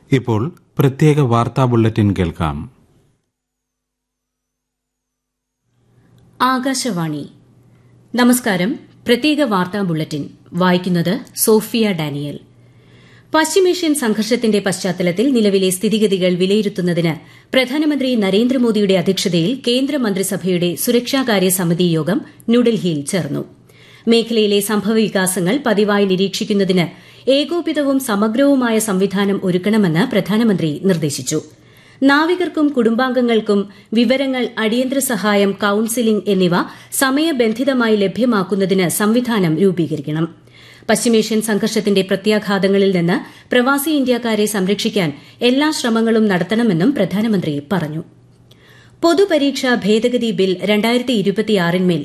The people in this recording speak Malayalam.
ഇപ്പോൾ പ്രത്യേക വാർത്താ ബുള്ളറ്റിൻ കേൾക്കാം ആകാശവാണി നമസ്കാരം പ്രത്യേക വാർത്താ ബുള്ളറ്റിൻ വായിക്കുന്നത് സോഫിയ ഡാനിയൽ പശ്ചിമേഷ്യൻ സംഘർഷത്തിന്റെ പശ്ചാത്തലത്തിൽ നിലവിലെ സ്ഥിതിഗതികൾ വിലയിരുത്തുന്നതിന് പ്രധാനമന്ത്രി നരേന്ദ്രമോദിയുടെ അധ്യക്ഷതയിൽ കേന്ദ്രമന്ത്രിസഭയുടെ സുരക്ഷാകാര്യ സമിതി യോഗം ന്യൂഡൽഹിയിൽ ചേർന്നു മേഖലയിലെ സംഭവവികാസങ്ങൾ പതിവായി നിരീക്ഷിക്കുന്നതിന് ഏകോപിതവും സമഗ്രവുമായ സംവിധാനം ഒരുക്കണമെന്ന് പ്രധാനമന്ത്രി നിർദ്ദേശിച്ചു നാവികർക്കും കുടുംബാംഗങ്ങൾക്കും വിവരങ്ങൾ അടിയന്തര സഹായം കൌൺസിലിംഗ് എന്നിവ സമയബന്ധിതമായി ലഭ്യമാക്കുന്നതിന് സംവിധാനം രൂപീകരിക്കണം പശ്ചിമേഷ്യൻ സംഘർഷത്തിന്റെ പ്രത്യാഘാതങ്ങളിൽ നിന്ന് പ്രവാസി ഇന്ത്യക്കാരെ സംരക്ഷിക്കാൻ എല്ലാ ശ്രമങ്ങളും നടത്തണമെന്നും പ്രധാനമന്ത്രി പറഞ്ഞു പൊതുപരീക്ഷാ ഭേദഗതി ബിൽ രണ്ടായിരത്തി ഇരുപത്തിയാറിന്മേൽ